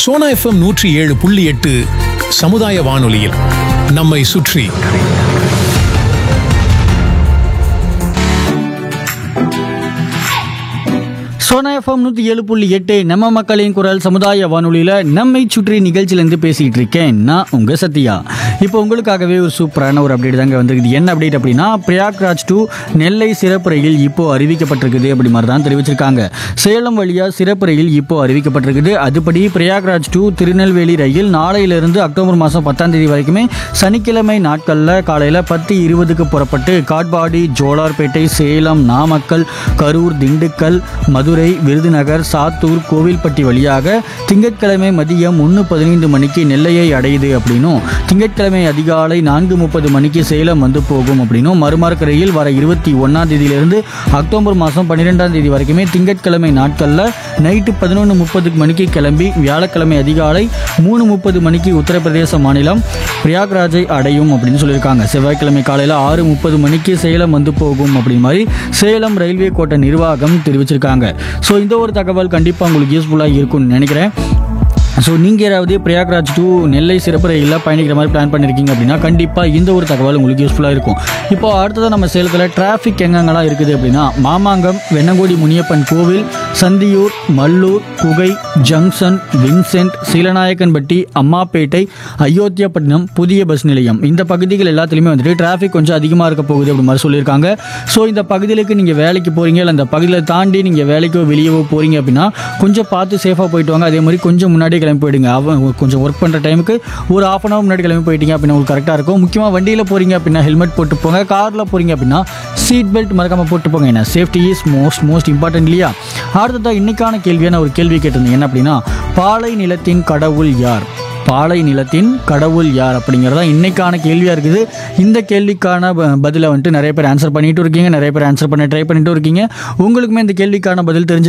Sona FM நூற்றி ஏழு புள்ளி எட்டு சமுதாய வானொலியில் நம்மை சுற்றி சோனா எஃப்எம் நூற்றி ஏழு புள்ளி எட்டு நம்ம மக்களின் குரல் சமுதாய வானொலியில் நம்மை சுற்றி நிகழ்ச்சியிலேருந்து பேசிகிட்டு இருக்கேன் நான் உங்கள் சத்யா இப்போ உங்களுக்காகவே ஒரு சூப்பரான ஒரு அப்டேட் தாங்க வந்திருக்குது என்ன அப்டேட் அப்படின்னா பிரயாக்ராஜ் டு நெல்லை சிறப்பு ரயில் இப்போ அறிவிக்கப்பட்டிருக்குது அப்படி மாதிரி தான் தெரிவிச்சிருக்காங்க சேலம் வழியாக சிறப்பு ரயில் இப்போ அறிவிக்கப்பட்டிருக்குது அதுபடி பிரயாக்ராஜ் டு திருநெல்வேலி ரயில் நாளையிலிருந்து அக்டோபர் மாதம் பத்தாம் தேதி வரைக்குமே சனிக்கிழமை நாட்களில் காலையில் பத்து இருபதுக்கு புறப்பட்டு காட்பாடி ஜோலார்பேட்டை சேலம் நாமக்கல் கரூர் திண்டுக்கல் மதுரை விருதுநகர் சாத்தூர் கோவில்பட்டி வழியாக திங்கட்கிழமை மதியம் ஒன்று பதினைந்து மணிக்கு நெல்லையை அடையுது அப்படின்னும் திங்கட்கிழமை அதிகாலை நான்கு முப்பது மணிக்கு சேலம் வந்து போகும் அப்படின்னும் மறுமார்க்க ரயில் வர இருபத்தி ஒன்றாம் தேதியிலிருந்து அக்டோபர் மாதம் பன்னிரெண்டாம் தேதி வரைக்குமே திங்கட்கிழமை நாட்களில் நைட்டு பதினொன்று முப்பது மணிக்கு கிளம்பி வியாழக்கிழமை அதிகாலை மூணு முப்பது மணிக்கு உத்தரப்பிரதேச மாநிலம் பிரயாக்ராஜை அடையும் அப்படின்னு சொல்லியிருக்காங்க செவ்வாய்க்கிழமை காலையில் ஆறு முப்பது மணிக்கு சேலம் வந்து போகும் அப்படின்னு மாதிரி சேலம் ரயில்வே கோட்ட நிர்வாகம் தெரிவிச்சிருக்காங்க ஸோ இந்த ஒரு தகவல் கண்டிப்பாக உங்களுக்கு யூஸ்ஃபுல்லாக இருக்கும்னு நினைக்கிறேன் ஸோ நீங்கள் யாராவது பிரயாக்ராஜ் டு நெல்லை சிறப்பு ரயிலில் பயணிக்கிற மாதிரி பிளான் பண்ணியிருக்கீங்க அப்படின்னா கண்டிப்பாக இந்த ஒரு தகவல் உங்களுக்கு யூஸ்ஃபுல்லாக இருக்கும் இப்போ அடுத்ததாக நம்ம சேலத்தில் டிராஃபிக் எங்கெங்கெல்லாம் இருக்குது அப்படின்னா மாமாங்கம் வெண்ணங்கோடி முனியப்பன் கோவில் சந்தியூர் மல்லூர் குகை ஜங்ஷன் வின்சென்ட் சீலநாயக்கன்பட்டி அம்மாப்பேட்டை அயோத்தியாப்பட்டினம் புதிய பஸ் நிலையம் இந்த பகுதிகள் எல்லாத்துலேயுமே வந்துட்டு டிராஃபிக் கொஞ்சம் அதிகமாக இருக்க போகுது அப்படி மாதிரி சொல்லியிருக்காங்க ஸோ இந்த பகுதிகளுக்கு நீங்கள் வேலைக்கு போகிறீங்க இல்லை அந்த பகுதியில் தாண்டி நீங்கள் வேலைக்கோ வெளியவோ போகிறீங்க அப்படின்னா கொஞ்சம் பார்த்து சேஃபாக போயிட்டு வாங்க அதே மாதிரி கொஞ்சம் முன்னாடி கிளம்பி போயிடுங்க அவன் கொஞ்சம் ஒர்க் பண்ணுற டைமுக்கு ஒரு ஆஃப் அன் ஹவர் முன்னாடி கிளம்பி போயிட்டீங்க அப்படின்னா உங்களுக்கு கரெக்டாக இருக்கும் முக்கியமாக வண்டியில் போகிறீங்க அப்படின்னா ஹெல்மெட் போட்டு போங்க காரில் போகிறீங்க அப்படின்னா சீட் பெல்ட் மறக்காமல் போட்டு போங்க என்ன safety is most most important இல்லையா அடுத்ததாக இன்னைக்கான கேள்வியான ஒரு கேள்வி கேட்டிருந்தேன் என்ன அப்படின்னா பாலை நிலத்தின் கடவுள் யார் பாலை நிலத்தின் கடவுள் யார் அப்படிங்கிறதா இன்னைக்கான கேள்வியாக இருக்குது இந்த கேள்விக்கான ப- பதிலை வந்துட்டு நிறைய பேர் ஆன்சர் பண்ணிட்டு இருக்கீங்க நிறைய பேர் ஆன்சர் பண்ண ட்ரை பண்ணிட்டு இருக்கீங்க உங்களுக்குமே இந்த கேள்விக்கான பதில் தெரிஞ்சு